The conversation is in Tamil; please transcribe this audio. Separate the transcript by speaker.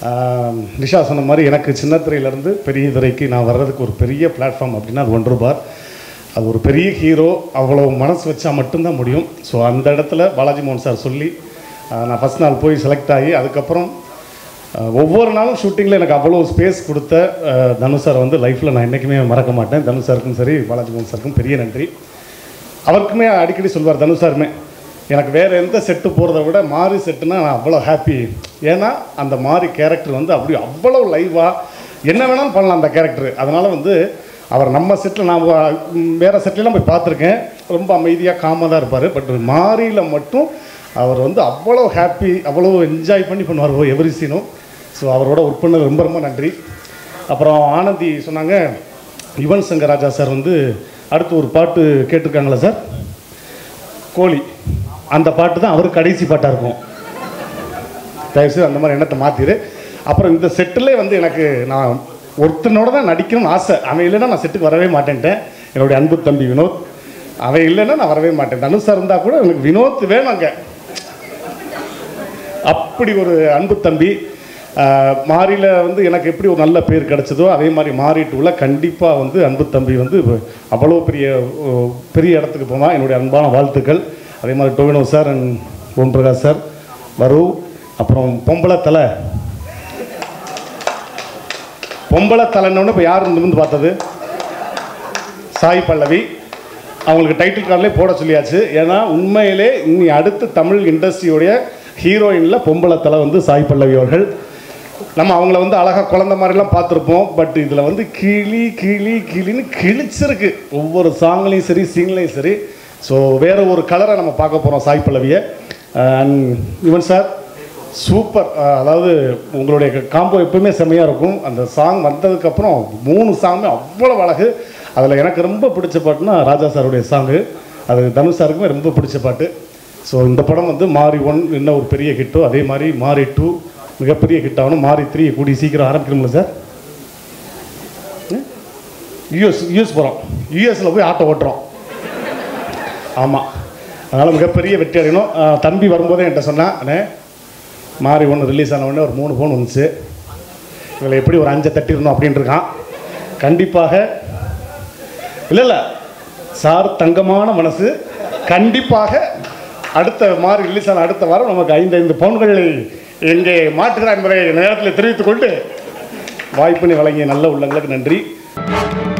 Speaker 1: ஆஹ் நிஷா சொன்ன மாதிரி எனக்கு சின்ன திரையிலேருந்து பெரிய திரைக்கு நான் வர்றதுக்கு ஒரு பெரிய பிளாட்ஃபார்ம் அப்படின்னா அது ஒன்று பார் அது ஒரு பெரிய ஹீரோ அவ்வளோ மனசு வச்சா மட்டும்தான் முடியும் ஸோ அந்த இடத்துல பாலாஜி மோகன் சார் சொல்லி ஆஹ் நான் ஃபஸ்ட் நாள் போய் செலக்ட் ஆகி அதுக்கப்புறம் ஆஹ் ஒவ்வொரு நாளும் ஷூட்டிங்கில் எனக்கு அவ்வளோ ஸ்பேஸ் கொடுத்த ஆஹ் தனுஷ் சார் வந்து லைஃப்பில் நான் என்றைக்குமே மறக்க மாட்டேன் தனுஷ் சாருக்கும் சரி பாலாஜி மோகன் சாருக்கும் பெரிய நன்றி அவருக்குமே அடிக்கடி சொல்வார் தனுஷ் சாருமே எனக்கு வேறு எந்த செட்டு போகிறத விட மாறி செட்டுனா நான் அவ்வளோ ஹாப்பி ஏன்னா அந்த மாறி கேரக்டர் வந்து அப்படி அவ்வளோ லைவாக என்ன வேணாலும் பண்ணலாம் அந்த கேரக்டர் அதனால் வந்து அவர் நம்ம செட்டில் நான் வ- ம், வேற செட்லாம் போய் பார்த்துருக்கேன் ரொம்ப அமைதியாக காமாக தான் இருப்பார் பட் மாறியில் மட்டும் அவர் வந்து அவ்வளோ ஹாப்பி அவ்வளோ என்ஜாய் பண்ணி பண்ணுவார் எவ்ரி சீனும் ஸோ அவரோட ஒர்க் பண்ணது ரொம்ப ரொம்ப நன்றி அப்புறம் ஆனந்தி சொன்னாங்க யுவன் சங்கர் ராஜா சார் வந்து அடுத்து ஒரு பாட்டு கேட்டிருக்காங்களா சார் கோழி அந்த பாட்டு தான் அவருக்கு கடைசி பாட்டாக இருக்கும் தயவுசெய்து அந்த மாதிரி எண்ணத்தை மாற்றிடு அப்புறம் இந்த செட்டிலே வந்து எனக்கு நான் ஒருத்தனோட தான் நடிக்கணும்னு ஆசை அவன் இல்லைன்னா நான் செட்டுக்கு வரவே மாட்டேன்ட்டேன் என்னுடைய அன்பு தம்பி வினோத் அவன் இல்லைன்னா நான் வரவே மாட்டேன் தனுஷ் சார் இருந்தால் கூட எனக்கு வினோத் வேணும் அங்கே அப்படி ஒரு அன்பு தம்பி ஆஹ், மாரியில் வந்து எனக்கு எப்படி ஒரு நல்ல பேர் கிடைச்சதோ அதே மாதிரி மாறிட்டுள்ள கண்டிப்பாக வந்து அன்பு தம்பி வந்து அவ்வளோ பெரிய ஓ, பெரிய இடத்துக்கு போனால் என்னுடைய அன்பான வாழ்த்துக்கள் அதே மாதிரி Tovino sir and Om Prakash sir வரு அப்புறம் பொம்பளை தலை பொம்பளை தலைன்னு இப்போ யார் நிமிந்து பார்த்தது சாய் பல்லவி அவங்களுக்கு டைட்டில் கார்டிலே போட சொல்லியாச்சு ஏன்னா உண்மையிலே இனி அடுத்து தமிழ் இண்டஸ்ட்ரியோடைய ஹீரோயினில் பொம்பளை தலை வந்து சாய் பல்லவி அவர்கள் நம்ம அவங்கள வந்து அழகாக குழந்த மாதிரிலாம் பார்த்துருப்போம் பட் இதில் வந்து கிளி கிளி கிளின்னு கிழிச்சிருக்கு ஒவ்வொரு சாங்லேயும் சரி சீன்லேயும் சரி ஸோ வேற ஒரு கலரை நம்ம பார்க்க போகிறோம் சாய் பல்லவியை அண்ட் யுவன் சார் சூப்பர் அதாவது உங்களுடைய காம்போ எப்பவுமே செம்மையாக இருக்கும் அந்த சாங் வந்ததுக்கப்புறம் மூணு சாங்குமே அவ்வளோ அழகு அதில் எனக்கு ரொம்ப பிடிச்ச பாட்டுனா ராஜா சாருடைய சாங்கு அது தனுஷ் சாருக்குமே ரொம்ப பிடிச்ச பாட்டு ஸோ இந்த படம் வந்து மாறி ஒன் என்ன ஒரு பெரிய ஹிட்டோ அதே மாதிரி மாறி டூ மிகப்பெரிய ஹிட் ஆகணும் மாறி த்ரீ கூடி சீக்கிரம் ஆரம்பிக்கணும்ல சார் யூஎஸ் யூஎஸ் போகிறோம் யூஎஸில் போய் ஆட்டோ ஓட்டுறோம் ஆமாம் அதனால் மிகப்பெரிய வெற்றி அடையணும் அஹ் தம்பி வரும்போதே என்கிட்ட சொன்னான் அண்ணே மாறி ஒன்று ரிலீஸ் ஆன உடனே ஒரு மூணு ஃபோன் வந்துச்சு இதில் எப்படி ஒரு அஞ்சை தட்டிடணும் அப்படின்ட்டு இருக்கான் கண்டிப்பாக இல்லை இல்லை சார் தங்கமான மனசு கண்டிப்பாக அடுத்த மாறி ரிலீஸ் ஆன அடுத்த வாரம் நமக்கு ஐந்து ஐந்து பவுன்களை எங்கே மாற்றுகிறார் என்பதை இந்த நேரத்தில் தெரிவித்துக் கொண்டு வாய்ப்பினை வழங்கிய நல்ல உள்ளங்களுக்கு நன்றி